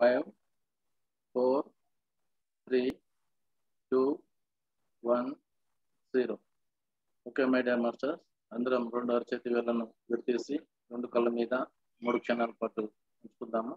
five four three two one zero okay my dear masters అందరం రెండు అరచేతి వేళ్ళను విడతీసి రెండు కళ్ళ మీద మూడు క్షణాల పాటు ఉంచుకుందాము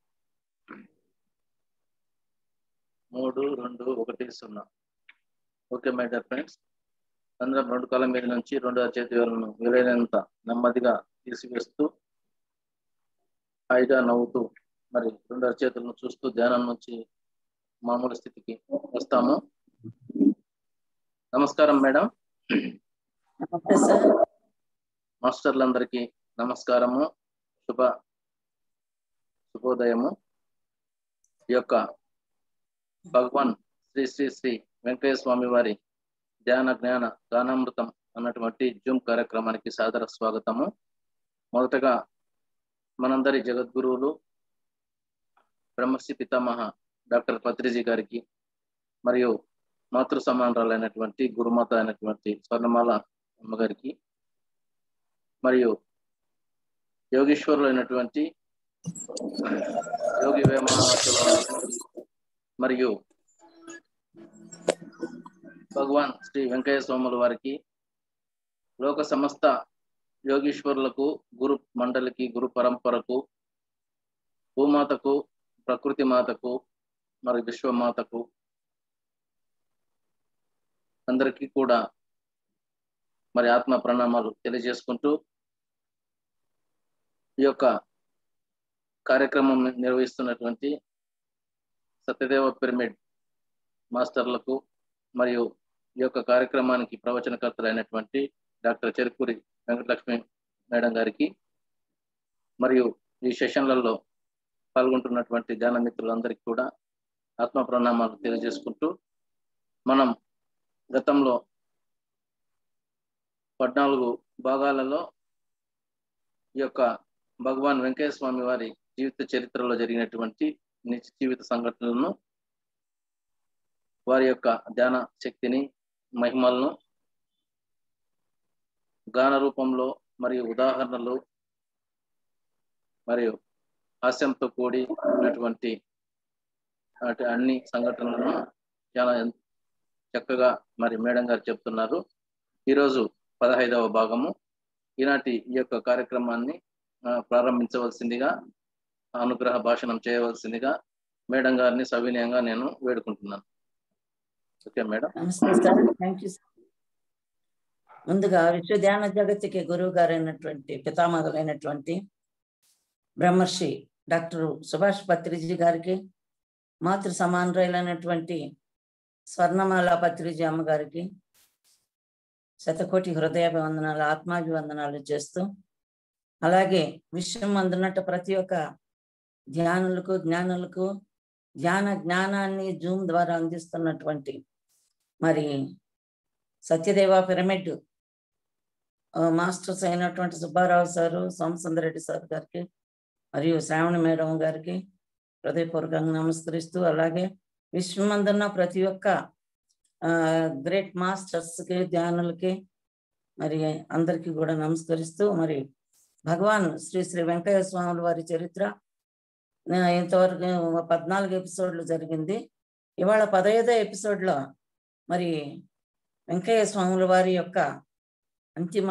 మూడు రెండు ఒకటి సున్నా ఓకే మై డియర్ ఫ్రెండ్స్ అందరం రెండు కాళ్ళ మీద నుంచి రెండు అరచేతి వేళ్ళను వీలైనంత నెమ్మదిగా తీసివేస్తూ హాయిగా నవ్వుతూ మరి రెండు అరచేతులను చూస్తూ ధ్యానం నుంచి మామూలు స్థితికి వస్తాము నమస్కారం మేడం నమస్తే సార్ మాస్టర్లందరికీ నమస్కారము శుభ శుభోదయము ఈ యొక్క భగవాన్ శ్రీ శ్రీ శ్రీ వెంకయ్య స్వామి వారి ధ్యాన జ్ఞాన గానామృతం అన్నటువంటి జూమ్ కార్యక్రమానికి సాదర స్వాగతము మొదటగా మనందరి జగద్గురువులు బ్రహ్మశ్రీ పితామహ డాక్టర్ పత్రిజీ గారికి మరియు మాతృ సమానరాలైనటువంటి గురుమాత అయినటువంటి స్వర్ణమాల అమ్మగారికి మరియు యోగేశ్వరులు అయినటువంటి యోగి వేమాచల మరియు భగవాన్ శ్రీ వెంకయ్య స్వాముల వారికి లోక సమస్త యోగీశ్వరులకు గురు మండలికి గురు పరంపరకు భూమాతకు ప్రకృతి మాతకు మరి విశ్వమాతకు అందరికీ కూడా మరి ఆత్మ ప్రణామాలు తెలియజేసుకుంటూ ఈ యొక్క కార్యక్రమం నిర్వహిస్తున్నటువంటి సత్యదేవ పిరమిడ్ మాస్టర్లకు మరియు ఈ యొక్క కార్యక్రమానికి ప్రవచనకర్తలైనటువంటి డాక్టర్ చెరుకూరి వెంకటలక్ష్మి మేడం గారికి మరియు ఈ సెషన్లలో పాల్గొంటున్నటువంటి ధ్యాన మిత్రులందరికీ కూడా ఆత్మ ప్రణామాలు తెలియజేసుకుంటూ మనం గతంలో పద్నాలుగు భాగాలలో ఈ యొక్క భగవాన్ వెంకయ్య స్వామి వారి జీవిత చరిత్రలో జరిగినటువంటి నిజ జీవిత సంఘటనలను వారి యొక్క ధ్యాన శక్తిని మహిమలను గాన రూపంలో మరియు ఉదాహరణలు మరియు హాస్యంతో కూడి ఉన్నటువంటి అటు అన్ని సంఘటనలను చాలా చక్కగా మరి మేడం గారు చెప్తున్నారు ఈరోజు పదహైదవ భాగము ఈనాటి ఈ యొక్క కార్యక్రమాన్ని ప్రారంభించవలసిందిగా అనుగ్రహ భాషణం చేయవలసిందిగా మేడం గారిని సవినయంగా నేను వేడుకుంటున్నాను ఓకే మేడం నమస్తే సార్ థ్యాంక్ యూ ముందుగా విశ్వ ధ్యాన జగత్తుకి గురువు గారైనటువంటి పితామహులైనటువంటి బ్రహ్మర్షి డాక్టర్ సుభాష్ పత్రిజీ గారికి మాతృ సమానరైనటువంటి స్వర్ణమాల పత్రిజీ అమ్మగారికి శతకోటి హృదయాభివందనాలు ఆత్మాభివందనాలు చేస్తూ అలాగే విశ్వం అందున్నట్టు ప్రతి ఒక్క ధ్యానులకు జ్ఞానులకు ధ్యాన జ్ఞానాన్ని జూమ్ ద్వారా అందిస్తున్నటువంటి మరి సత్యదేవ పిరమిడ్ మాస్టర్స్ అయినటువంటి సుబ్బారావు సారు సోమసుందరెడ్డి సార్ గారికి మరియు శ్రావణి మేడం గారికి హృదయపూర్వకంగా నమస్కరిస్తూ అలాగే విశ్వమందున్న ప్రతి ఒక్క గ్రేట్ మాస్టర్స్కి ధ్యానులకి మరి అందరికీ కూడా నమస్కరిస్తూ మరి భగవాన్ శ్రీ శ్రీ వెంకయ్య స్వాముల వారి చరిత్ర ఇంతవరకు పద్నాలుగు ఎపిసోడ్లు జరిగింది ఇవాళ పదహైదో ఎపిసోడ్లో మరి వెంకయ్య స్వాముల వారి యొక్క అంతిమ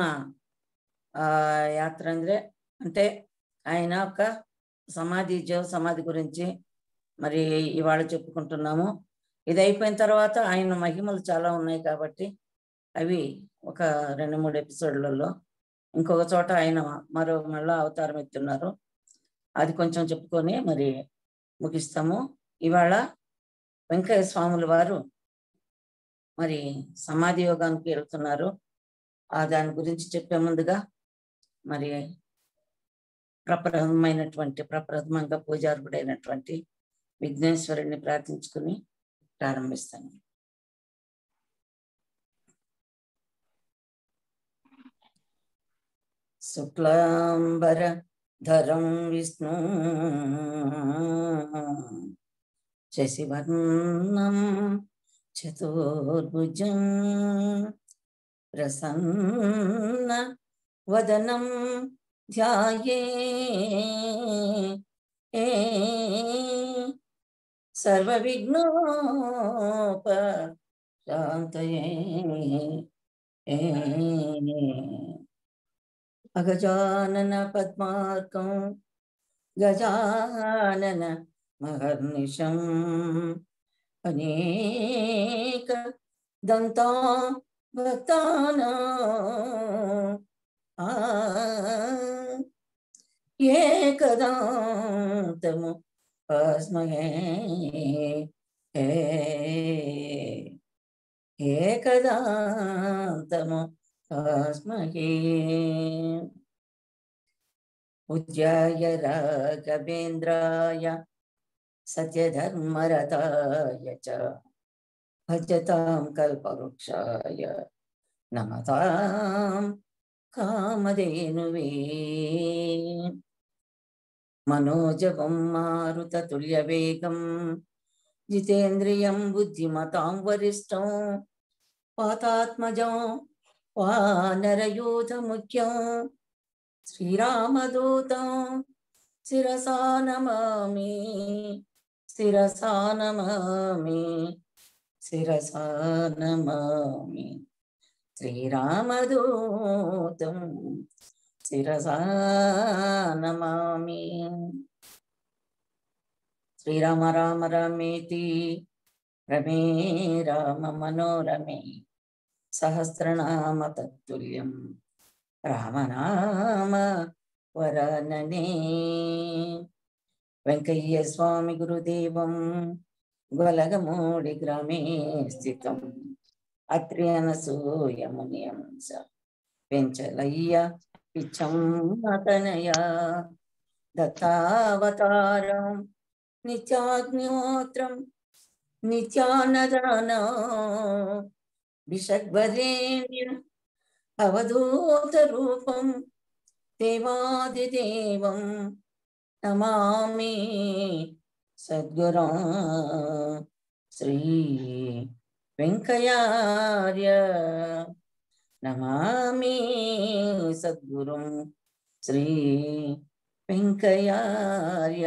యాత్ర ಅಂದ್ರೆ అంటే ఆయన ఒక సమాధి జీవ సమాధి గురించి మరి ఇవాళ చెప్పుకుంటున్నాము ఇది అయిపోయిన తర్వాత ఆయన మహిమలు చాలా ఉన్నాయి కాబట్టి అవి ఒక రెండు మూడు ఎపిసోడ్లలో ఇంకొక చోట ఆయన మరో మళ్ళా అవతారం ఎత్తున్నారు అది కొంచెం చెప్పుకొని మరి ముగిస్తాము ఇవాళ వెంకయ్య స్వాముల వారు మరి సమాధి యోగానికి వెళ్తున్నారు ఆ దాని గురించి చెప్పే ముందుగా మరి ప్రప్రథమైనటువంటి ప్రప్రథమంగా పూజార్హుడైనటువంటి విఘ్నేశ్వరుడిని ప్రార్థించుకుని ప్రారంభిస్తాను శుక్లాంబర ధరం విష్ణు శశివర్ణం చతుర్భుజం ప్రసన్న వదనం ధ్యాయే సర్వ విఘ్నోప శాంతయే అగజానన పద్మార్కం గజానన మహర్నిశం అనేక దంతా భక్తానా ఏకదాంతము పస్మహే ఏకదాంతము పస్మహే పూజ్యాయ రాఘవేంద్రాయ సత్యధర్మరతాయ చ భజతాం కల్పవృక్షాయ నమతాం కామధేనువే మనోజవం మారుతతుల్యవేగం జితేంద్రియం బుద్ధిమతాం వరిష్టం పాతాత్మజం వానరయూథముఖ్యం శ్రీరామదూతం శిరసా నమామి శిరసా నమామి శిరసా నమామి శ్రీరామదూతం శిరసా నమామి శ్రీరామ రామ రమేతి రమే రామ మనోరమే సహస్రనామ తత్తుల్యం రామనామ వరననే వెంకయ్య స్వామి గురుదేవం గొలగమూడి గ్రామే స్థితం అత్రి అనసూయమునియంస పెంచలయ్య పిచ్చం అతనయ దత్తావతారం నిత్యాగ్నిహోత్రం నిత్యానదాన విషగ్వరేణ్య అవధూత రూపం దేవాదిదేవం నమామి సద్గురు శ్రీ వెంకయార్య నమామి సద్గురు శ్రీ వెంకయార్య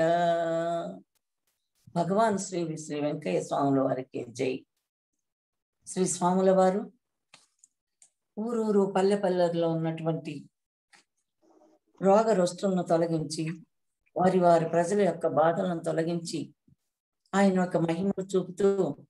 భగవాన్ శ్రీ శ్రీ వెంకయ్య స్వాముల వారికి జై శ్రీ స్వాముల వారు ఊరూరు పల్లె పల్లెల్లో ఉన్నటువంటి రోగ రుష్టులను తొలగించి వారి వారి ప్రజల యొక్క బాధలను తొలగించి ఆయన యొక్క మహిమను చూపుతూ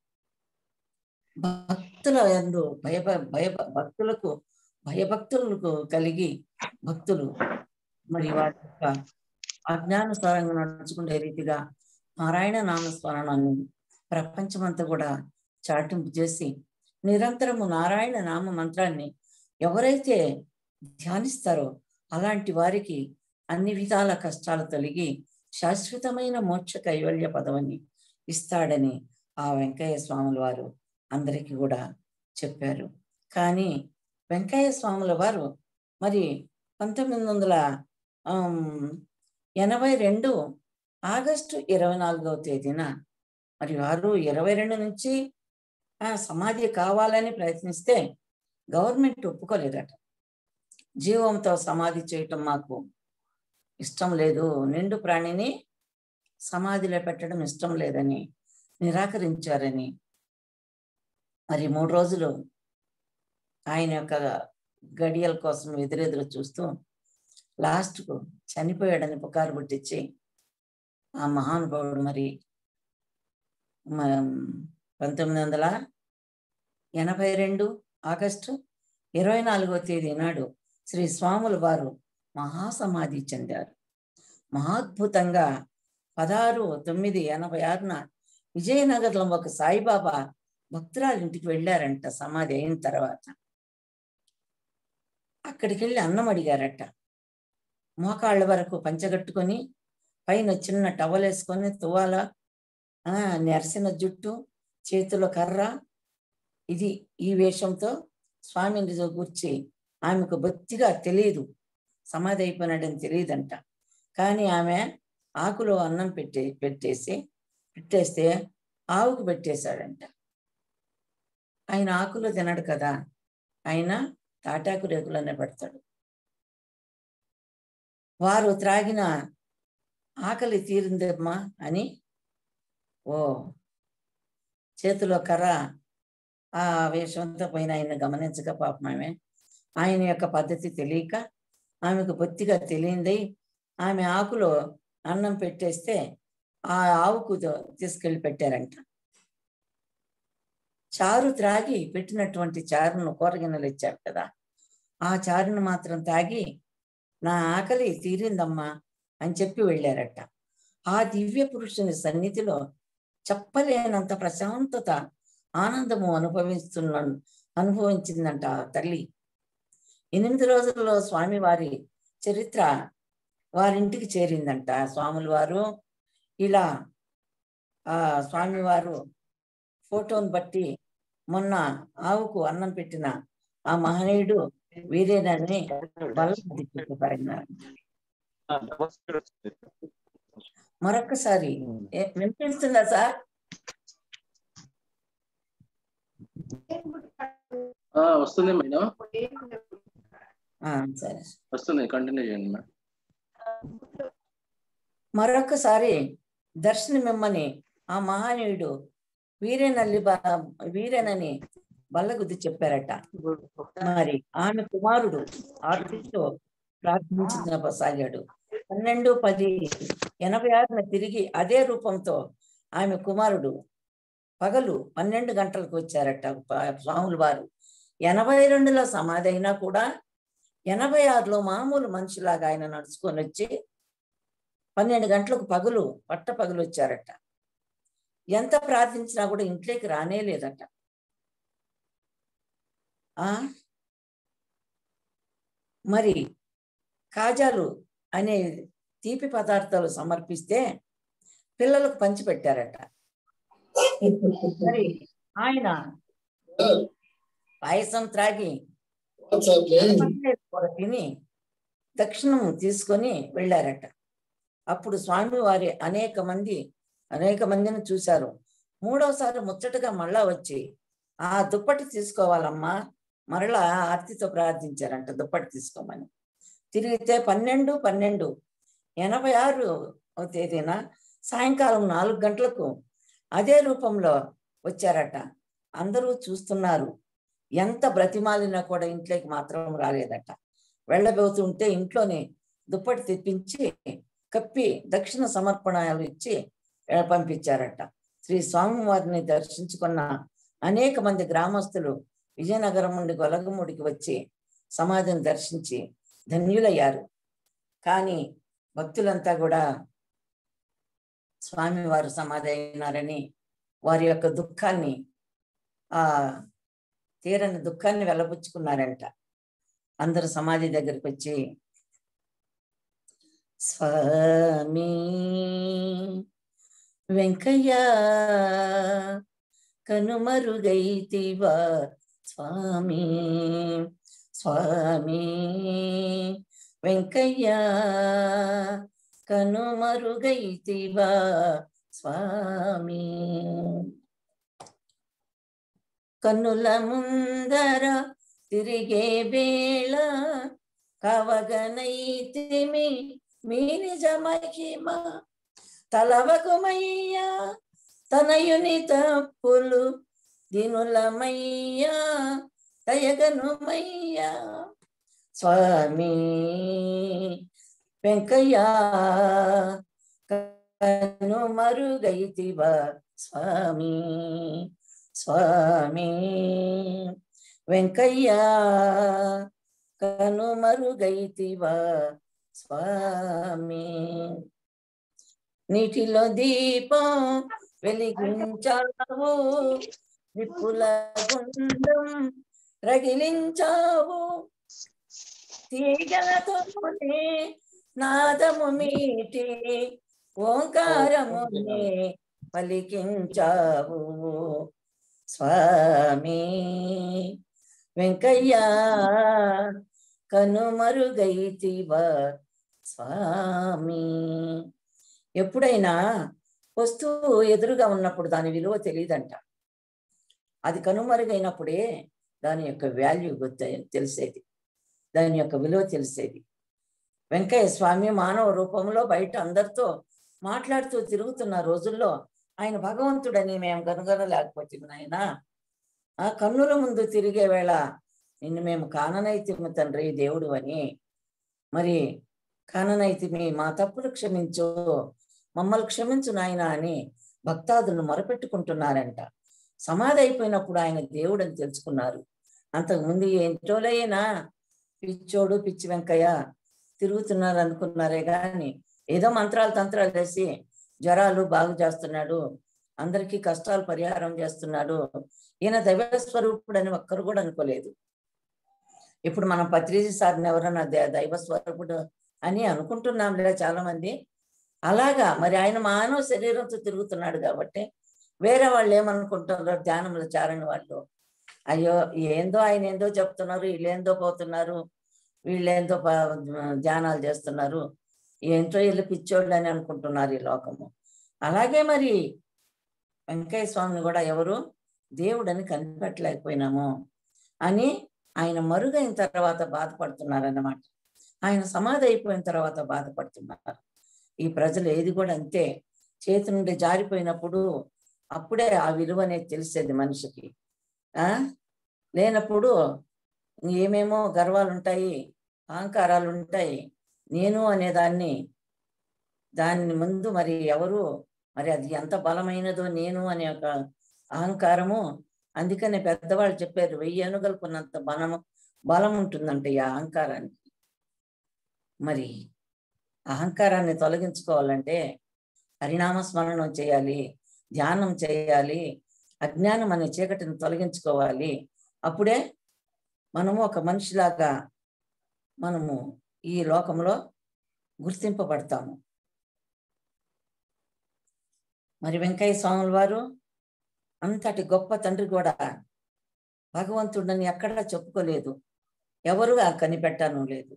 భక్తుల ఎందు భయ భయ భక్తులకు భయభక్తులకు కలిగి భక్తులు మరి వారి యొక్క అజ్ఞానుసారంగా నడుచుకునే రీతిగా నారాయణ నామస్మరణాన్ని ప్రపంచమంతా కూడా చాటింపు చేసి నిరంతరము నారాయణ నామ మంత్రాన్ని ఎవరైతే ధ్యానిస్తారో అలాంటి వారికి అన్ని విధాల కష్టాలు తొలగి శాశ్వతమైన మోక్ష కైవల్య పదవిని ఇస్తాడని ఆ వెంకయ్య స్వాముల వారు అందరికీ కూడా చెప్పారు కానీ వెంకయ్య స్వాముల వారు మరి పంతొమ్మిది వందల ఎనభై రెండు ఆగస్టు ఇరవై నాలుగవ తేదీన మరి వారు ఇరవై రెండు నుంచి సమాధి కావాలని ప్రయత్నిస్తే గవర్నమెంట్ ఒప్పుకోలేదట జీవంతో సమాధి చేయటం మాకు ఇష్టం లేదు నిండు ప్రాణిని సమాధిలో పెట్టడం ఇష్టం లేదని నిరాకరించారని మరి మూడు రోజులు ఆయన యొక్క గడియల కోసం ఎదురెదురు చూస్తూ లాస్ట్కు చనిపోయాడని పుకారు పుట్టించి ఆ మహానుభావుడు మరి పంతొమ్మిది వందల ఎనభై రెండు ఆగస్టు ఇరవై నాలుగో తేదీ నాడు శ్రీ స్వాముల వారు మహాసమాధి చెందారు మహాద్భుతంగా పదహారు తొమ్మిది ఎనభై ఆరున విజయనగరంలో ఒక సాయిబాబా భక్తురాలు ఇంటికి వెళ్ళారంట సమాధి అయిన తర్వాత అక్కడికి వెళ్ళి అన్నం అడిగారట మోకాళ్ళ వరకు పంచగట్టుకొని పైన చిన్న టవల్ వేసుకొని తువాల ఆ నెరసిన జుట్టు చేతిలో కర్ర ఇది ఈ వేషంతో స్వామిని కూర్చి ఆమెకు బొత్తిగా తెలియదు సమాధి అయిపోయినాడని తెలియదంట కానీ ఆమె ఆకులో అన్నం పెట్టే పెట్టేసి పెట్టేస్తే ఆవుకు పెట్టేశాడంట ఆయన ఆకులో తినడు కదా ఆయన తాటాకు రేకులనే పెడతాడు వారు త్రాగిన ఆకలి తీరిందమ్మా అని ఓ చేతిలో కర్ర ఆ వేషంతో పోయిన ఆయన గమనించక పాపం ఆమె ఆయన యొక్క పద్ధతి తెలియక ఆమెకు బొత్తిగా తెలియంది ఆమె ఆకులో అన్నం పెట్టేస్తే ఆ ఆవుకు తో- తీసుకెళ్ళి పెట్టారంట చారు త్రాగి పెట్టినటువంటి చారును కూరగిన్నెలు ఇచ్చారు కదా ఆ చారును మాత్రం తాగి నా ఆకలి తీరిందమ్మా అని చెప్పి వెళ్ళారట ఆ దివ్య పురుషుని సన్నిధిలో చెప్పలేనంత ప్రశాంతత ఆనందము అనుభవిస్తున్న అనుభవించిందంట ఆ తల్లి ఎనిమిది రోజుల్లో స్వామివారి చరిత్ర వారింటికి చేరిందంట స్వాముల వారు ఇలా ఆ స్వామివారు ఫోటోను బట్టి మొన్న ఆవుకు అన్నం పెట్టిన ఆ మహనీయుడు వీరేనని బలబుద్ధి చెప్పబడినారు మరొకసారి ఏ- వినిపిస్తుందా సార్ ఆ, వస్తుంది మేడం ఆ, సరే వస్తుంది కంటిన్యూ చేయండి మేడం మరొకసారి దర్శనమిమ్మని ఆ మహానీయుడు వీరేనల్లి బ- వీరేనని బల్లగుద్ది చెప్పారట మరి ఆమె కుమారుడు ఆర్తితో ప్రార్థించసాగాడు పన్నెండు పది ఎనభై ఆరున తిరిగి అదే రూపంతో ఆమె కుమారుడు పగలు పన్నెండు గంటలకు వచ్చారట ప- స్వాముల వారు ఎనభై రెండులో సమాధి అయినా కూడా ఎనభై ఆరులో మామూలు మనిషిలాగా ఆయన నడుచుకొని వచ్చి పన్నెండు గంటలకు పగులు పట్ట పగులు వచ్చారట ఎంత ప్రార్థించినా కూడా ఇంట్లోకి రానే లేదట ఆ మరి కాజాలు అనే తీపి పదార్థాలు సమర్పిస్తే పిల్లలకు పంచిపెట్టారట మరి ఆయన పాయసం త్రాగి అనపకాయ కూర తిని దక్షిణం తీసుకొని వెళ్ళారట అప్పుడు స్వామివారి అనేక మంది అనేక మందిని చూశారు మూడవసారి ముచ్చటగా మళ్ళా వచ్చి ఆ దుప్పటి తీసుకోవాలమ్మా మరలా ఆర్తితో ప్రార్థించారంట దుప్పటి తీసుకోమని తిరిగితే పన్నెండు పన్నెండు ఎనభై ఆరు తేదీన సాయంకాలం నాలుగు గంటలకు అదే రూపంలో వచ్చారట అందరూ చూస్తున్నారు ఎంత బ్రతిమాలినా కూడా ఇంట్లోకి మాత్రం రాలేదట వెళ్ళబోతుంటే ఇంట్లోనే దుప్పటి తెప్పించి కప్పి దక్షిణ సమర్పణలు ఇచ్చి ఆ, పంపించారట శ్రీ స్వామివారిని దర్శించుకున్న అనేక మంది గ్రామస్తులు విజయనగరం నుండి గొలగముడికి వచ్చి సమాధిని దర్శించి ధన్యులయ్యారు కానీ భక్తులంతా కూడా స్వామివారు సమాధి అయినారని వారి యొక్క దుఃఖాన్ని ఆ తీరని దుఃఖాన్ని వెళ్ళబుచ్చుకున్నారంట అందరూ సమాధి దగ్గరికి వచ్చి స్వామి వెంకయ్య కనుమరుగైతివా స్వామి స్వామి వెంకయ్య కనుమరుగైతివా స్వామి కన్నుల ముందర తిరిగే వేళ కవగనైతిమి మీ నిజ మహిమ తలవకుమయ్యా తనయుని తప్పులు దినులమయ్యా దయగనుమయ్యా స్వామి వెంకయ్య కను మరుగైతివా స్వామి స్వామి వెంకయ్య కను మరుగైతివా స్వామి నీటిలో దీపం వెలిగించావు నిప్పుల గుండం రగిలించావు తీగలతోనే నాదము మీటి ఓంకారమునే పలికించావు స్వామి వెంకయ్య కనుమరుగైతివా స్వామి ఎప్పుడైనా వస్తువు ఎదురుగా ఉన్నప్పుడు దాని విలువ తెలియదంట అది కనుమరుగైనప్పుడే దాని యొక్క వాల్యూ గుర్తు తెలిసేది దాని యొక్క విలువ తెలిసేది వెంకయ్య స్వామి మానవ రూపంలో బయట అందరితో మాట్లాడుతూ తిరుగుతున్న రోజుల్లో ఆయన భగవంతుడని మేము కనుగొనలేకపోతుంది ఆయన ఆ కన్నుల ముందు తిరిగే వేళ నిన్ను మేము కాననైతిమి తండ్రి దేవుడు అని మరి కాననైతిమి మా తప్పులు క్షమించు మమ్మల్ని క్షమించు నాయన అని భక్తాదులు మొరపెట్టుకుంటున్నారంట సమాధి అయిపోయినప్పుడు ఆయన దేవుడు అని తెలుసుకున్నారు అంతకుముందు ఏంటోలైనా పిచ్చోడు పిచ్చి వెంకయ్య తిరుగుతున్నారు అనుకున్నారే కానీ ఏదో మంత్రాలు తంత్రాలు వేసి జ్వరాలు బాగు చేస్తున్నాడు అందరికీ కష్టాలు పరిహారం చేస్తున్నాడు ఈయన దైవ స్వరూపుడు అని ఒక్కరు కూడా అనుకోలేదు ఇప్పుడు మనం పత్రిజీ సార్ని ఎవరన్నా ద- దైవ స్వరూపుడు అని అనుకుంటున్నాంలే చాలా మంది అలాగా మరి ఆయన మానవ శరీరంతో తిరుగుతున్నాడు కాబట్టి వేరే వాళ్ళు ఏమనుకుంటున్నారు ధ్యానంలో చారని వాళ్ళు అయ్యో ఏందో ఆయన ఏందో చెప్తున్నారు వీళ్ళేందో పోతున్నారు వీళ్ళేందో ప- ధ్యానాలు చేస్తున్నారు ఏంటో వీళ్ళు పిచ్చోళ్ళు అని అనుకుంటున్నారు ఈ లోకము అలాగే మరి వెంకయ్య స్వామిని కూడా ఎవరు దేవుడని కనిపెట్టలేకపోయినాము అని ఆయన మరుగైన తర్వాత బాధపడుతున్నారు అన్నమాట ఆయన సమాధి అయిపోయిన తర్వాత బాధపడుతున్నారు ఈ ప్రజలు ఏది కూడా అంతే చేతి నుండి జారిపోయినప్పుడు అప్పుడే ఆ విలువ అనేది తెలిసేది మనిషికి ఆ లేనప్పుడు ఏమేమో గర్వాలు ఉంటాయి అహంకారాలు ఉంటాయి నేను అనేదాన్ని దాని ముందు మరి ఎవరు మరి అది ఎంత బలమైనదో నేను అనే ఒక అహంకారము అందుకనే పెద్దవాళ్ళు చెప్పారు వెయ్యి అనుగలుకున్నంత బలము బలం ఉంటుందంట ఈ అహంకారానికి మరి అహంకారాన్ని తొలగించుకోవాలంటే హరినామ స్మరణం చేయాలి ధ్యానం చేయాలి అజ్ఞానం అనే చీకటిని తొలగించుకోవాలి అప్పుడే మనము ఒక మనిషిలాగా మనము ఈ లోకంలో గుర్తింపబడతాము మరి వెంకయ్య స్వాముల వారు అంతటి గొప్ప తండ్రి కూడా భగవంతుడని ఎక్కడా చెప్పుకోలేదు ఎవరు కనిపెట్టాను లేదు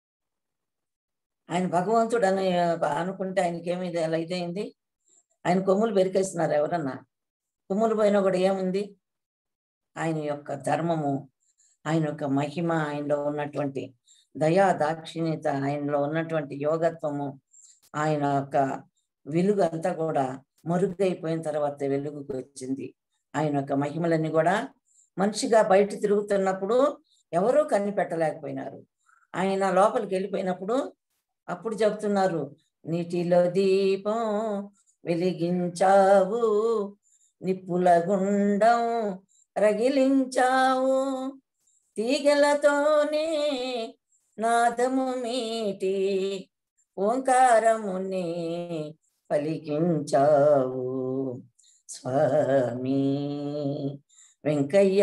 ఆయన భగవంతుడు అని అనుకుంటే ఆయనకి ఏమి అలా ఇదైంది ఆయన కొమ్ములు పెరికేస్తున్నారు ఎవరన్నా కొమ్ములు పోయినా కూడా ఏముంది ఆయన యొక్క ధర్మము ఆయన యొక్క మహిమ ఆయనలో ఉన్నటువంటి దయా దాక్షిణ్యత ఆయనలో ఉన్నటువంటి యోగత్వము ఆయన యొక్క వెలుగు అంతా కూడా మరుగైపోయిన తర్వాత వెలుగుకి వచ్చింది ఆయన యొక్క మహిమలన్నీ కూడా మనిషిగా బయట తిరుగుతున్నప్పుడు ఎవరూ కనిపెట్టలేకపోయినారు ఆయన లోపలికి వెళ్ళిపోయినప్పుడు అప్పుడు చెప్తున్నారు నీటిలో దీపం వెలిగించావు నిప్పుల గుండం రగిలించావు తీగలతోనే నాదము మీటి ఓంకారముని పలికించావు స్వామి వెంకయ్య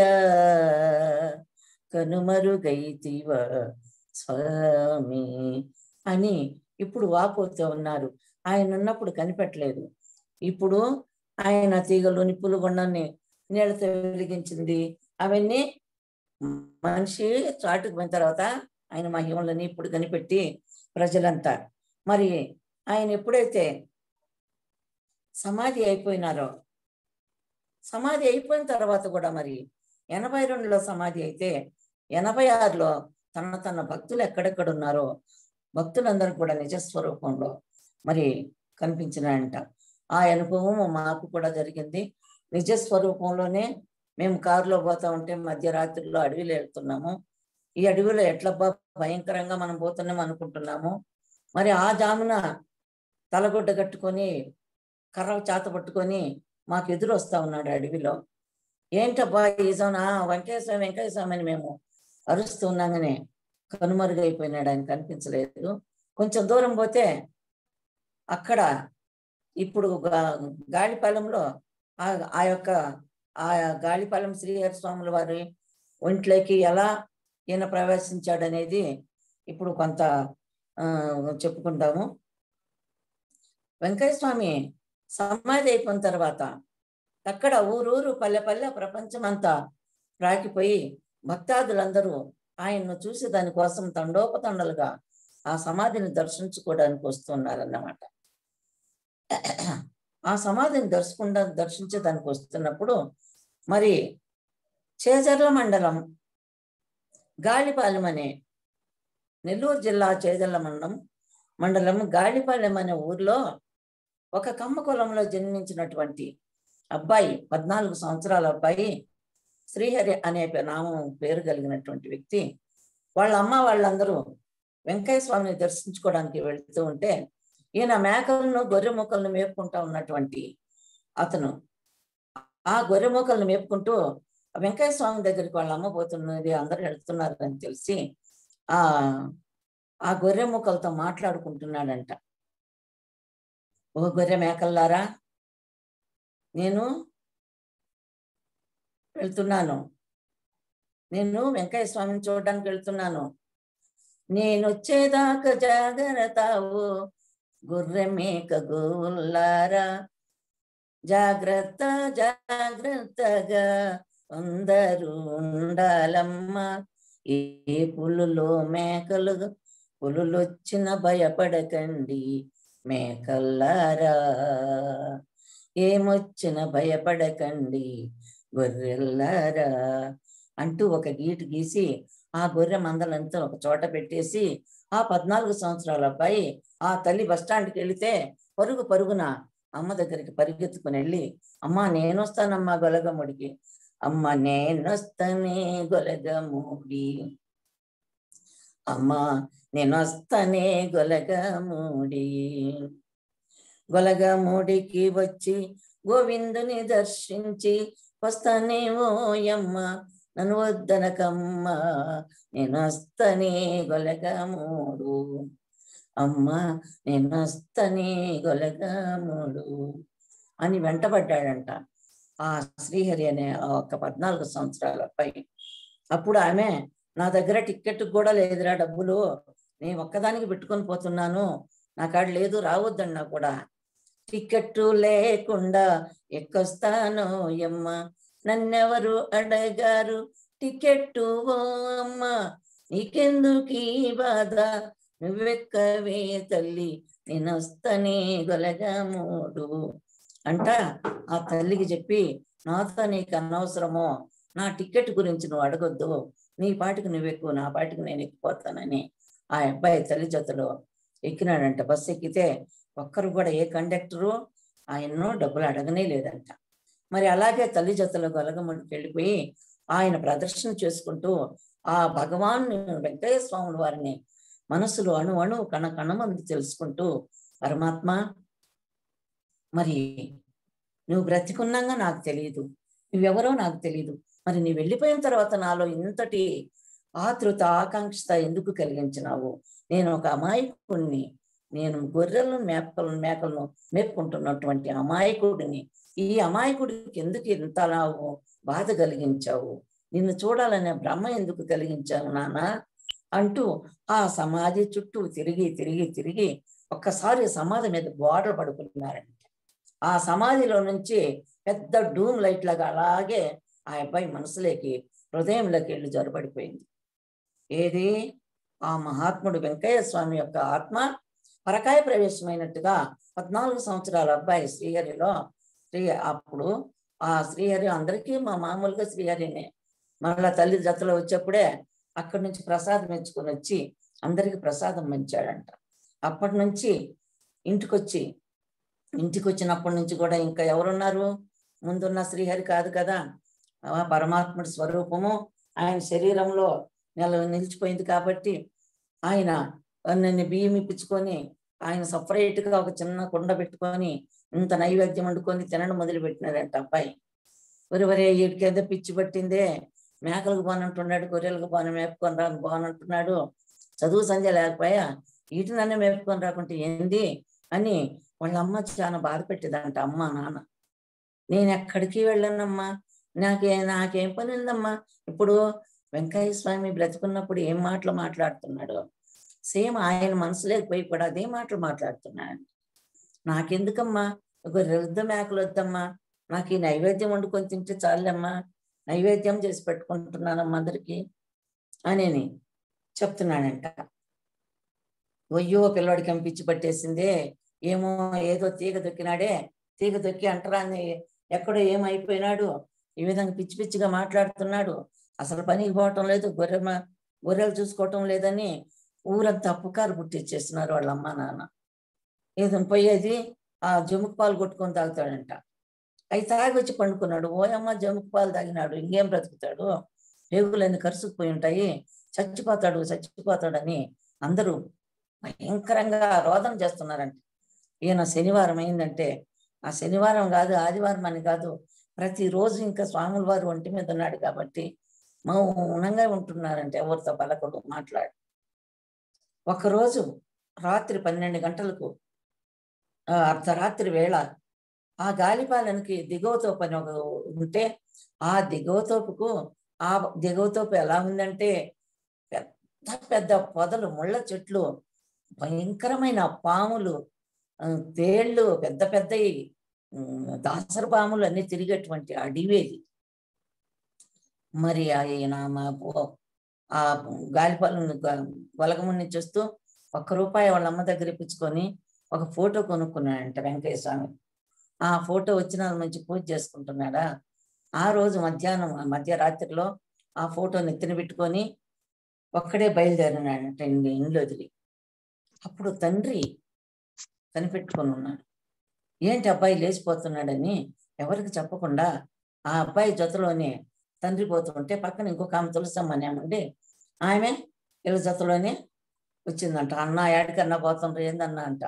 కనుమరుగైతివ స్వామి అని ఇప్పుడు వాపోతూ ఉన్నారు ఆయన ఉన్నప్పుడు కనిపెట్టలేదు ఇప్పుడు ఆయన తీగలు నిప్పులు గుండాన్ని నీళ్ళతో వెలిగించింది అవన్నీ మనిషి చాటుకు పోయిన తర్వాత ఆయన మహిమలని ఇప్పుడు కనిపెట్టి ప్రజలంతా మరి ఆయన ఎప్పుడైతే సమాధి అయిపోయినారో సమాధి అయిపోయిన తర్వాత కూడా మరి ఎనభై రెండులో సమాధి అయితే ఎనభై ఆరులో తన తన భక్తులు ఎక్కడెక్కడ ఉన్నారో భక్తులందరూ కూడా నిజస్వరూపంలో మరి కనిపించినాయంట ఆ అనుభవం మాకు కూడా జరిగింది నిజస్వరూపంలోనే మేము కారులో పోతా ఉంటే మధ్యరాత్రిలో అడవిలో వెళ్తున్నాము ఈ అడవిలో ఎట్లబ్బా భయంకరంగా మనం పోతున్నాం అనుకుంటున్నాము మరి ఆ జామున తలగొడ్డ కట్టుకొని కర్ర చేత పట్టుకొని మాకు ఎదురు వస్తా ఉన్నాడు అడవిలో ఏంటబ్బా ఈ జోన వెంకటేశ్వర వెంకటేశ్వరం అని మేము అరుస్తూ ఉన్నాగానే కనుమరుగైపోయినాడు ఆయన కనిపించలేదు కొంచెం దూరం పోతే అక్కడ ఇప్పుడు గా- గాలిపాలెంలో ఆ ఆ యొక్క ఆ గాలిపాలెం శ్రీహరి స్వాముల వారి ఒంట్లోకి ఎలా ఈయన ప్రవేశించాడు అనేది ఇప్పుడు కొంత ఆ, చెప్పుకుంటాము వెంకయ్య స్వామి సమాధి అయిపోయిన తర్వాత అక్కడ ఊరూరు పల్లె పల్లె ప్రపంచమంతా రాకిపోయి భక్తాదులందరూ ఆయన్ను చూసి దానికోసం తండోపతండలుగా ఆ సమాధిని దర్శించుకోవడానికి వస్తున్నారన్నమాట ఆ సమాధిని దర్శకుండా దర్శించడానికి వస్తున్నప్పుడు మరి చేజర్ల మండలం గాలిపాలెం అనే నెల్లూరు జిల్లా చేజర్ల మండలం మండలం గాలిపాలెం అనే ఊర్లో ఒక కమ్మ కులంలో జన్మించినటువంటి అబ్బాయి పద్నాలుగు సంవత్సరాల అబ్బాయి శ్రీహరి అనే పే- నామం పేరు కలిగినటువంటి వ్యక్తి వాళ్ళ అమ్మ వాళ్ళందరూ వెంకయ్య స్వామిని దర్శించుకోవడానికి వెళ్తూ ఉంటే ఈయన మేకలను గొర్రె మొక్కలను మేపుకుంటా ఉన్నటువంటి అతను ఆ గొర్రె మొక్కలను మేపుకుంటూ వెంకయ్య స్వామి దగ్గరికి వాళ్ళ అమ్మ పోతున్నది అందరూ వెళ్తున్నారు అని తెలిసి ఆ ఆ గొర్రె మొక్కలతో మాట్లాడుకుంటున్నాడంట ఓ గొర్రె మేకల్లారా నేను వెళ్తున్నాను నేను వెంకయ్య స్వామిని చూడడానికి వెళ్తున్నాను నేను వచ్చేదాకా జాగ్రత్తావు గొర్రె మేక గోల్లారా జాగ్రత్త జాగ్రత్తగా అందరూ ఉండాలమ్మా ఏ పులులో మేకలు పులులొచ్చిన భయపడకండి మేకల్లారా ఏమొచ్చిన భయపడకండి గొర్రెల్లారా అంటూ ఒక గీటు గీసి ఆ గొర్రె మందలంతా ఒక చోట పెట్టేసి ఆ పద్నాలుగు సంవత్సరాల అబ్బాయి ఆ తల్లి బస్టాండ్కి వెళితే పరుగు పరుగున అమ్మ దగ్గరికి పరిగెత్తుకుని వెళ్ళి అమ్మ నేనొస్తానమ్మా గొలగముడికి అమ్మ నేనొస్తానే గొలగముడి అమ్మా నేనొస్తానే గొలగముడి గొలగముడికి వచ్చి గోవిందుని దర్శించి వస్తానే ఓయమ్మ నన్ను వద్దనకమ్మ నేను వస్తనే గొలగముడు అమ్మ నేను వస్తనే గొలగముడు అని వెంటబడ్డాడంట ఆ శ్రీహరి అనే ఆ ఒక్క పద్నాలుగు సంవత్సరాల అబ్బాయి అప్పుడు ఆమె నా దగ్గర టిక్కెట్ కూడా లేదురా డబ్బులు నేను ఒక్కదానికి పెట్టుకొని పోతున్నాను నా కాడ లేదు రావద్దన్నా కూడా టికెట్ లేకుండా ఎక్కొస్తాను అమ్మ నన్నెవరు అడగారు టికెట్ ఓ అమ్మ నీకెందుకు ఈ బాధ నువ్వెక్కవే తల్లి నేను వస్తానే గొలగమూడు అంట ఆ తల్లికి చెప్పి నాతో నీకు అనవసరమో నా టికెట్ గురించి నువ్వు అడగొద్దు నీ పాటికి నువ్వు ఎక్కువ నా పాటికి నేను ఎక్కిపోతానని ఆ అబ్బాయి తల్లి జతలో ఎక్కినాడంట బస్సు ఎక్కితే ఒక్కరు కూడా ఏ కండక్టరు ఆయన్ను డబ్బులు అడగనే లేదంట మరి అలాగే తల్లి జతలో గొలగముడికి వెళ్ళిపోయి ఆయన ప్రదర్శన చేసుకుంటూ ఆ భగవాన్ వెంకయ్య స్వాముల వారిని మనసులో అణు అణు కణ కణమంది తెలుసుకుంటూ పరమాత్మ మరి నువ్వు బ్రతికున్నాగా నాకు తెలియదు నువ్వెవరో నాకు తెలియదు మరి నీ వెళ్ళిపోయిన తర్వాత నాలో ఇంతటి ఆతృత ఆకాంక్షత ఎందుకు కలిగించినావు నేను ఒక అమాయకుడిని నేను గొర్రెలను మేకలను మేకలను మేపుకుంటున్నటువంటి అమాయకుడిని ఈ అమాయకుడికి ఎందుకు ఇంతలావు బాధ కలిగించావు నిన్ను చూడాలనే భ్రమ ఎందుకు కలిగించావు నాన్న అంటూ ఆ సమాధి చుట్టూ తిరిగి తిరిగి తిరిగి ఒక్కసారి సమాధి మీద గోడలు పడుకున్నారంట ఆ సమాధిలో నుంచి పెద్ద డూమ్ లైట్ లాగా అలాగే ఆ అబ్బాయి మనసులోకి హృదయంలోకి వెళ్ళి జొరబడిపోయింది ఏది ఆ మహాత్ముడు వెంకయ్య స్వామి యొక్క ఆత్మ పరకాయ ప్రవేశమైనట్టుగా పద్నాలుగు సంవత్సరాల అబ్బాయి శ్రీహరిలో శ్రీ అప్పుడు ఆ శ్రీహరి అందరికీ మా మామూలుగా శ్రీహరినే మళ్ళా తల్లి జతలో వచ్చేప్పుడే అక్కడి నుంచి ప్రసాదం మెచ్చుకొని వచ్చి అందరికి ప్రసాదం మంచాడంట అప్పటి నుంచి ఇంటికొచ్చి ఇంటికి వచ్చినప్పటి నుంచి కూడా ఇంకా ఎవరున్నారు ముందున్న శ్రీహరి కాదు కదా ఆ పరమాత్ముడి స్వరూపము ఆయన శరీరంలో నెల నిలిచిపోయింది కాబట్టి ఆయన నన్ను బియ్యం ఇప్పించుకొని ఆయన సపరేట్ గా ఒక చిన్న కుండ పెట్టుకొని ఇంత నైవేద్యం వండుకొని తినడం మొదలు పెట్టినాడంట అబ్బాయి వరి వరే వీడికి ఏదో పిచ్చి పట్టిందే మేకలకు బానంటున్నాడు గొర్రెలకు బాన మేపుకొని రా బానంటున్నాడు చదువు సంధ్య లేకపోయా వీటినన్నే మేపుకొని రాకుంటే ఏంది అని వాళ్ళ అమ్మ చాలా బాధ పెట్టేదంట అమ్మ నాన్న నేను ఎక్కడికి వెళ్ళానమ్మా నాకే నాకేం పని ఉందమ్మా ఇప్పుడు వెంకయ్య స్వామి బ్రతుకున్నప్పుడు ఏం మాటలు మాట్లాడుతున్నాడు సేమ్ ఆయన మనసులోకి పోయి కూడా అదే మాటలు మాట్లాడుతున్నాడు నాకెందుకమ్మా ఒక రుద్ద మేకలు వద్దమ్మా నాకు ఈ నైవేద్యం వండుకొని తింటే చాలమ్మా నైవేద్యం చేసి పెట్టుకుంటున్నానమ్మా అందరికి అని చెప్తున్నాడంట అయ్యో పిల్లడికి ఏం పిచ్చి పట్టేసిందే ఏమో ఏదో తీగ దొక్కినాడే తీగ దొక్కి అంటరాని ఎక్కడో ఏమైపోయినాడు ఈ విధంగా పిచ్చి పిచ్చిగా మాట్లాడుతున్నాడు అసలు పనికి పోవటం లేదు గొర్రె మా- గొర్రెలు చూసుకోవటం లేదని ఊరంతా పుకారు పుట్టించేస్తున్నారు వాళ్ళ అమ్మ నాన్న ఏదో పోయేది ఆ జముకు పాలు కొట్టుకొని తాగుతాడంట అవి తాగి వచ్చి పండుకున్నాడు ఓయమ్మ జముకు పాలు తాగినాడు ఇంకేం బ్రతుకుతాడు పేగులన్నీ కరుసుకుపోయి ఉంటాయి చచ్చిపోతాడు చచ్చిపోతాడని అందరూ భయంకరంగా రోదన చేస్తున్నారంట ఈయన శనివారం అయిందంటే ఆ శనివారం కాదు ఆదివారం అని కాదు ప్రతిరోజు ఇంకా స్వాముల వారు ఒంటి మీద ఉన్నాడు కాబట్టి మౌనంగా ఉంటున్నారంటే ఎవరితో పలకడు మాట్లాడు ఒకరోజు రాత్రి పన్నెండు గంటలకు ఆ, అర్ధరాత్రి వేళ ఆ గాలిపాలనికి దిగువ తోపు అని ఒక ఉంటే ఆ దిగువ తోపుకు ఆ దిగువ తోపు ఎలా ఉందంటే పెద్ద పెద్ద పొదలు ముళ్ళ చెట్లు భయంకరమైన పాములు ఆ, తేళ్ళు పెద్ద పెద్దవి ఉమ్, దాసర పాములు అన్ని తిరిగేటువంటి అడివేది మరి ఆయన మా పో- ఆ గాలిపాలను గొలగము నుంచి వస్తూ ఒక్క రూపాయి వాళ్ళ అమ్మ దగ్గర ఇప్పించుకొని ఒక ఫోటో కొనుక్కున్నాడంట వెంకయ్య స్వామి ఆ ఫోటో వచ్చిన మంచి పూజ చేసుకుంటున్నాడా ఆ రోజు మధ్యాహ్నం ఆ మధ్యరాత్రిలో ఆ ఫోటో నెత్తిన పెట్టుకొని ఒక్కడే బయలుదేరినాడంట ఇండి ఇండ్లు వదిలి అప్పుడు తండ్రి కనిపెట్టుకొని ఉన్నాడు ఏంటి అబ్బాయి లేచిపోతున్నాడని ఎవరికి చెప్పకుండా ఆ అబ్బాయి జతలోనే తండ్రి పోతుంటే పక్కన ఇంకొక ఆమె తులసమ్మని ఏమండి ఆమె వీళ్ళ జతలోనే వచ్చిందంట అన్న ఏడికన్నా పోతుండ్రు ఏందన్నా అంట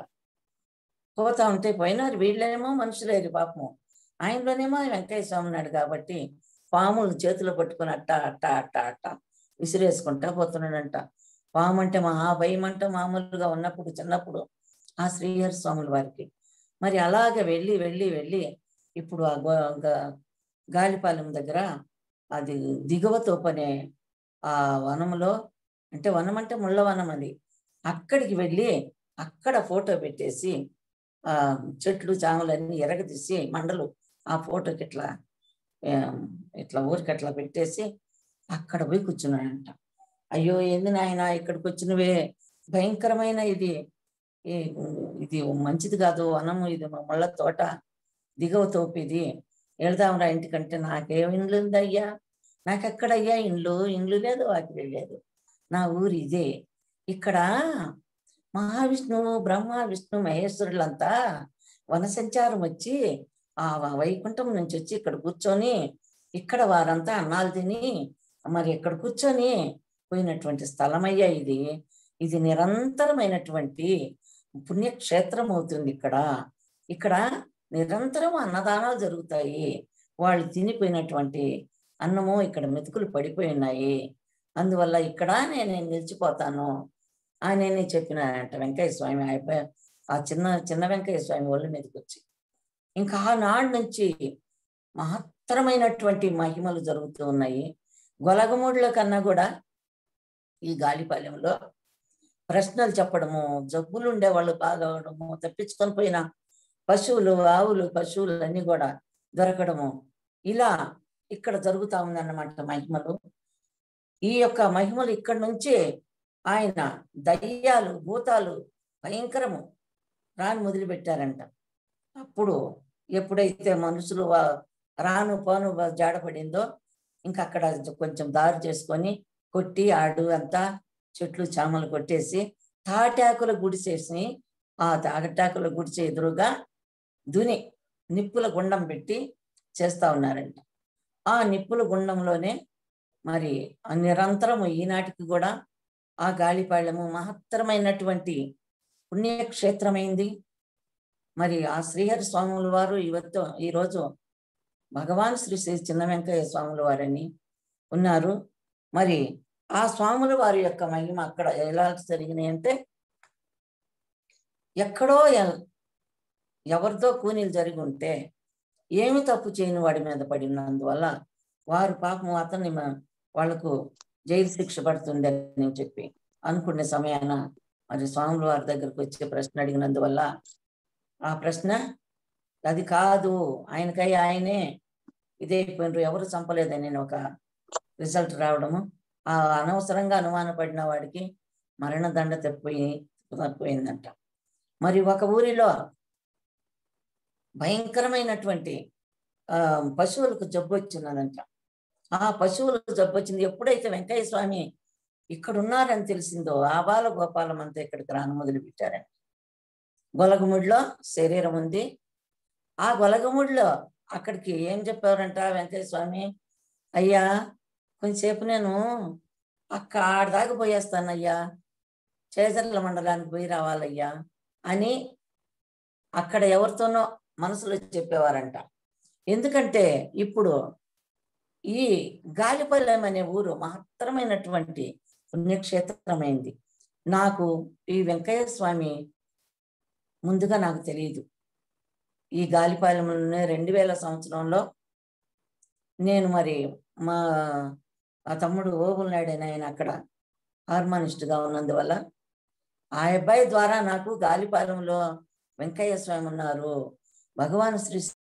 పోతా ఉంటే పోయినారు వీళ్ళేమో మనుషులేరు పాపము ఆయనలోనేమో వెంకయ్య స్వామి ఉన్నాడు కాబట్టి పాములు చేతిలో పట్టుకొని అట్ట అట్ట అట్ట అట్ట విసిరేసుకుంటా పోతున్నాడంట పాము అంటే మహా భయం అంటే మామూలుగా ఉన్నప్పుడు చిన్నప్పుడు ఆ శ్రీహరి స్వాముల వారికి మరి అలాగే వెళ్ళి వెళ్ళి వెళ్ళి ఇప్పుడు ఆ గో- గా- గాలిపాలెం దగ్గర అది దిగువ తోపనే ఆ వనంలో అంటే వనం అంటే ముళ్ళ వనం అది అక్కడికి వెళ్ళి అక్కడ ఫోటో పెట్టేసి ఆ చెట్లు చామలన్నీ ఎరగదీసి మండలు ఆ ఫోటోకి ఇట్లా ఆ, ఇట్లా ఊరికి అట్లా పెట్టేసి అక్కడ పోయి కూర్చున్నాడంట అయ్యో ఏంది నాయన ఇక్కడికి వచ్చినవే భయంకరమైన ఇది ఈ- ఇది మంచిది కాదు వనము ఇది ముళ్ళ తోట దిగవ తోపు ఇది వెళ్దాంరా ఇంటికంటే నాకేం ఇండ్లు ఉందయ్యా నాకెక్కడయ్యా ఇండ్లు ఇండ్లు లేదు వాకిలి లేదు నా ఊరు ఇదే ఇక్కడ మహావిష్ణువు బ్రహ్మ విష్ణు మహేశ్వరులంతా వన సంచారం వచ్చి ఆ వ- వైకుంఠం నుంచి వచ్చి ఇక్కడ కూర్చొని ఇక్కడ వారంతా అన్నాలు తిని మరి ఇక్కడ కూర్చొని పోయినటువంటి స్థలమయ్యా ఇది ఇది నిరంతరమైనటువంటి పుణ్యక్షేత్రం అవుతుంది ఇక్కడ ఇక్కడ నిరంతరం అన్నదానాలు జరుగుతాయి వాళ్ళు తినిపోయినటువంటి అన్నము ఇక్కడ మెతుకులు పడిపోయి ఉన్నాయి అందువల్ల ఇక్కడ నేను నిలిచిపోతాను అని చెప్పినాడంట వెంకయ్య స్వామి అయిపోయి ఆ చిన్న చిన్న వెంకయ్య స్వామి ఒళ్ళు మీదకి వచ్చి ఇంకా ఆనాడు నుంచి మహత్తరమైనటువంటి మహిమలు జరుగుతూ ఉన్నాయి గొలగమూడుల కన్నా కూడా ఈ గాలిపాలెంలో ప్రశ్నలు చెప్పడము జబ్బులు ఉండేవాళ్ళు బాగా అవడము తప్పించుకొని పోయిన పశువులు ఆవులు పశువులు అన్ని కూడా దొరకడము ఇలా ఇక్కడ జరుగుతా ఉందన్నమాట మహిమలు ఈ యొక్క మహిమలు ఇక్కడ నుంచి ఆయన దయ్యాలు భూతాలు భయంకరము రాని మొదలుపెట్టారంట అప్పుడు ఎప్పుడైతే మనుషులు వా- రాను పోను వా- జాడపడిందో ఇంకా అక్కడ కొంచెం దారి చేసుకొని కొట్టి ఆడు అంతా చెట్లు చామలు కొట్టేసి తాటాకుల గుడిసేసి ఆ తాటాకుల గుడిసె ఎదురుగా దుని నిప్పుల గుండం పెట్టి చేస్తా ఉన్నారంట ఆ నిప్పుల గుండంలోనే మరి ఆ నిరంతరము ఈనాటికి కూడా ఆ గాలిపాళ్యము మహత్తరమైనటువంటి పుణ్యక్షేత్రమైంది మరి ఆ శ్రీహరి స్వాముల వారు ಇವತ್ತು ఈరోజు భగవాన్ శ్రీ శ్రీ చిన్న వెంకయ్య స్వాముల వారని ఉన్నారు మరి ఆ స్వాముల వారి యొక్క మహిమ అక్కడ ఎలా జరిగినాయి అంటే ఎక్కడో ఎ- ఎవరితో కూనీలు జరిగి ఉంటే ఏమి తప్పు చేయని వాడి మీద పడినందువల్ల వారు పాపం అతన్ని మ- వాళ్లకు జైలు శిక్ష పడుతుందని చెప్పి అనుకునే సమయాన మరి స్వాముల వారి దగ్గరకు వచ్చే ప్రశ్న అడిగినందువల్ల ఆ ప్రశ్న అది కాదు ఆయనకై ఆయనే ఇదైపోయినారు ఎవరు చంపలేదని ఒక రిజల్ట్ రావడము ఆ అనవసరంగా అనుమానపడిన వాడికి మరణదండ తప్పిపోయి తప్పిపోయిందంట మరి ఒక ఊరిలో భయంకరమైనటువంటి ఆ పశువులకు జబ్బు వచ్చిందనంట ఆ పశువులకు జబ్బు వచ్చింది ఎప్పుడైతే వెంకయ్య స్వామి ఇక్కడ ఉన్నారని తెలిసిందో ఆబాల గోపాలం అంతా ఇక్కడికి రాను మొదలు పెట్టారంట గొలగముడిలో శరీరం ఉంది ఆ గొలగముడిలో అక్కడికి ఏం చెప్పారంట వెంకయ్య స్వామి అయ్యా కొంచెంసేపు నేను అక్క ఆడదాకా పోయేస్తానయ్యా చేజర్ల మండలానికి పోయి రావాలయ్యా అని అక్కడ ఎవరితోనో మనసులో చెప్పేవారంట ఎందుకంటే ఇప్పుడు ఈ గాలిపల్లెం అనే ఊరు మహత్తరమైనటువంటి పుణ్యక్షేత్రమైంది నాకు ఈ వెంకయ్య స్వామి ముందుగా నాకు తెలియదు ఈ గాలిపాలెంలోనే రెండు వేల సంవత్సరంలో నేను మరి మా ఆ తమ్ముడు ఓబుల్ ఆయన అక్కడ హార్మోనిస్ట్గా ఉన్నందువల్ల ఆ అబ్బాయి ద్వారా నాకు గాలిపాలెంలో వెంకయ్య స్వామి ఉన్నారు భగవాన్ శ్రీ